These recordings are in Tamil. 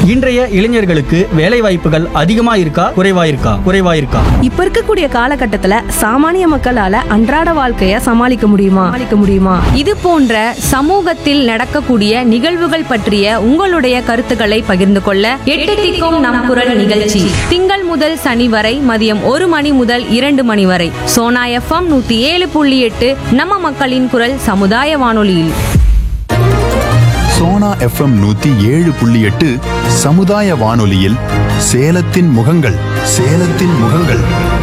இன்றைய இளைஞர்களுக்கு வேலை வாய்ப்புகள் அதிகமா இருக்கா குறைவா இருக்கா குறைவா இருக்கா இப்ப இருக்கக்கூடிய காலகட்டத்துல சாமானிய மக்களால அன்றாட வாழ்க்கைய சமாளிக்க முடியுமா சமாளிக்க முடியுமா இது போன்ற சமூகத்தில் நடக்கக்கூடிய நிகழ்வுகள் பற்றிய உங்களுடைய கருத்துக்களை பகிர்ந்து கொள்ள எட்டு திக்கும் நம் குரல் நிகழ்ச்சி திங்கள் முதல் சனி வரை மதியம் ஒரு மணி முதல் இரண்டு மணி வரை சோனா எஃப்எம் நூத்தி ஏழு புள்ளி எட்டு நம்ம மக்களின் குரல் சமுதாய வானொலியில் சோனா எஃப்எம் நூத்தி ஏழு புள்ளி எட்டு சமுதாய வானொலியில் சேலத்தின் முகங்கள் சேலத்தின் முகங்கள்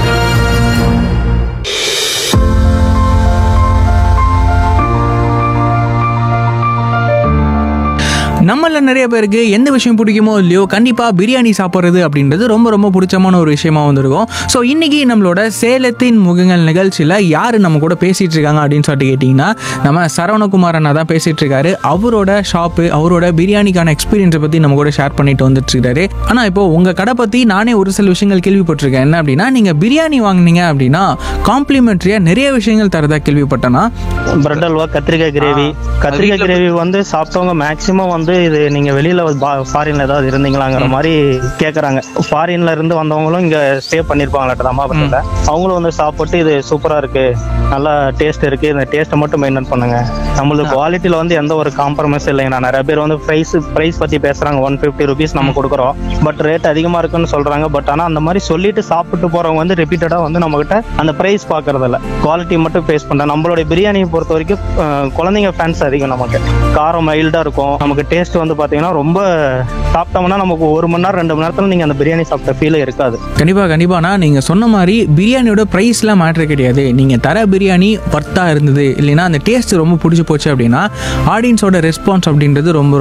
நம்மள நிறைய பேருக்கு எந்த விஷயம் பிடிக்குமோ இல்லையோ கண்டிப்பாக பிரியாணி சாப்பிட்றது அப்படின்றது ரொம்ப ரொம்ப பிடிச்சமான ஒரு விஷயமா வந்திருக்கும் ஸோ இன்னைக்கு நம்மளோட சேலத்தின் முகங்கள் நிகழ்ச்சியில் யார் நம்ம கூட பேசிட்டு இருக்காங்க அப்படின்னு சொல்லிட்டு கேட்டிங்கன்னா நம்ம சரவணகுமார் அண்ணா தான் பேசிட்டு இருக்காரு அவரோட ஷாப்பு அவரோட பிரியாணிக்கான எக்ஸ்பீரியன்ஸை பற்றி நம்ம கூட ஷேர் பண்ணிட்டு வந்துட்டு இருக்காரு ஆனால் இப்போ உங்கள் கடை பற்றி நானே ஒரு சில விஷயங்கள் கேள்விப்பட்டிருக்கேன் என்ன அப்படின்னா நீங்கள் பிரியாணி வாங்குனீங்க அப்படின்னா காம்ப்ளிமெண்ட்ரியாக நிறைய விஷயங்கள் தரதா கேள்விப்பட்டேன்னா பிரெட் அல்வா கத்திரிக்காய் கிரேவி கத்திரிக்காய் கிரேவி வந்து சாப்பிட்டவங்க மேக்சிமம் வந்து இது நீங்க வெளியில ஃபாரின்ல ஏதாவது இருந்தீங்களாங்கிற மாதிரி கேக்குறாங்க ஃபாரின்ல இருந்து வந்தவங்களும் இங்க ஸ்டே பண்ணிருப்பாங்களா அம்மாபத்தில் அவங்களும் வந்து சாப்பிட்டு இது சூப்பரா இருக்கு நல்லா டேஸ்ட் இருக்கு இந்த டேஸ்ட்டை மட்டும் மெயின்டைன் பண்ணுங்க நம்மளுக்கு குவாலிட்டியில வந்து எந்த ஒரு காம்ப்ரமைஸ் இல்லைங்கண்ணா நிறைய பேர் வந்து பிரைஸ் பிரைஸ் பத்தி பேசுறாங்க ஒன் ஃபிஃப்டி ருபீஸ் நம்ம கொடுக்குறோம் பட் ரேட் அதிகமா இருக்குன்னு சொல்றாங்க பட் ஆனா அந்த மாதிரி சொல்லிட்டு சாப்பிட்டு போறவங்க வந்து ரிப்பீட்டடா வந்து நம்ம கிட்ட அந்த பிரைஸ் பாக்குறது இல்ல குவாலிட்டி மட்டும் பேஸ் பண்றோம் நம்மளுடைய பிரியாணியை பொறுத்த வரைக்கும் அஹ், குழந்தைங்க ஃபேன்ஸ் அதிகம் நமக்கு காரம் மைல்டா இருக்கும் நமக்கு டேஸ்ட் வந்து பாத்தீங்கன்னா ரொம்ப சாப்பிட்டோம்னா நமக்கு ஒரு மணி நேரம் ரெண்டு மணி நேரத்துல நீங்க அந்த பிரியாணி சாப்பிட்ட ஃபீலே இருக்காது கண்டிப்பாக கண்டிப்பாண்ணா நீங்கள் சொன்ன மாதிரி பிரியாணியோட ப்ரைஸ்லாம் மேட்ரு கிடையாது நீங்கள் தர பிரியாணி ஒர்த்தாக இருந்தது இல்லைன்னா அந்த டேஸ்ட் ரொம்ப பிடிச்சி போச்சு அப்படின்னா ஆடியன்ஸோட ரெஸ்பான்ஸ் அப்படின்றது ரொம்ப